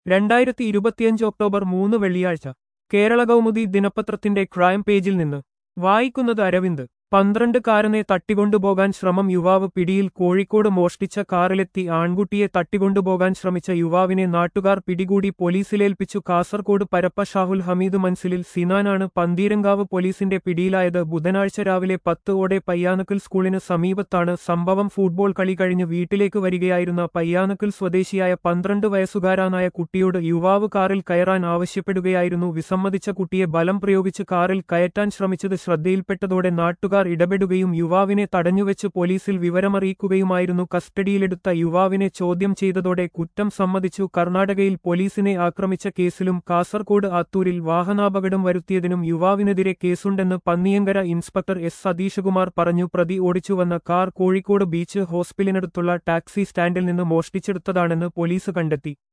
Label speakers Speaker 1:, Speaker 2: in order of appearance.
Speaker 1: രണ്ടായിരത്തി ഇരുപത്തിയഞ്ച് ഒക്ടോബർ മൂന്ന് വെള്ളിയാഴ്ച കേരള കൗമുദി ദിനപത്രത്തിന്റെ ക്രൈം പേജിൽ നിന്ന് വായിക്കുന്നത് അരവിന്ദ് പന്ത്രണ്ട് കാരനെ തട്ടിക്കൊണ്ടുപോകാൻ ശ്രമം യുവാവ് പിടിയിൽ കോഴിക്കോട് മോഷ്ടിച്ച കാറിലെത്തി ആൺകുട്ടിയെ തട്ടിക്കൊണ്ടുപോകാൻ ശ്രമിച്ച യുവാവിനെ നാട്ടുകാർ പിടികൂടി പോലീസിലേൽപ്പിച്ചു കാസർകോട് പരപ്പ ഷാഹുൽ ഹമീദ് മൻസിലിൽ സിനാനാണ് പന്തീരങ്കാവ് പോലീസിന്റെ പിടിയിലായത് ബുധനാഴ്ച രാവിലെ പത്ത് ഓടെ പയ്യാനക്കൽ സ്കൂളിന് സമീപത്താണ് സംഭവം ഫുട്ബോൾ കളി കഴിഞ്ഞ് വീട്ടിലേക്ക് വരികയായിരുന്ന പയ്യാനക്കൽ സ്വദേശിയായ പന്ത്രണ്ട് വയസ്സുകാരനായ കുട്ടിയോട് യുവാവ് കാറിൽ കയറാൻ ആവശ്യപ്പെടുകയായിരുന്നു വിസമ്മതിച്ച കുട്ടിയെ ബലം പ്രയോഗിച്ച് കാറിൽ കയറ്റാൻ ശ്രമിച്ചത് ശ്രദ്ധയിൽപ്പെട്ടതോടെ നാട്ടുകാർ ഇടപെടുകയും യുവാവിനെ തടഞ്ഞുവെച്ച് പോലീസിൽ വിവരമറിയിക്കുകയുമായിരുന്നു കസ്റ്റഡിയിലെടുത്ത യുവാവിനെ ചോദ്യം ചെയ്തതോടെ കുറ്റം സമ്മതിച്ചു കർണാടകയിൽ പോലീസിനെ ആക്രമിച്ച കേസിലും കാസർകോട് ആത്തൂരിൽ വാഹനാപകടം വരുത്തിയതിനും യുവാവിനെതിരെ കേസുണ്ടെന്ന് പന്നിയങ്കര ഇൻസ്പെക്ടർ എസ് സതീഷകുമാർ പറഞ്ഞു പ്രതി ഓടിച്ചുവന്ന കാർ കോഴിക്കോട് ബീച്ച് ഹോസ്പിറ്റലിനടുത്തുള്ള ടാക്സി സ്റ്റാൻഡിൽ നിന്ന് മോഷ്ടിച്ചെടുത്തതാണെന്ന് പോലീസ് കണ്ടെത്തി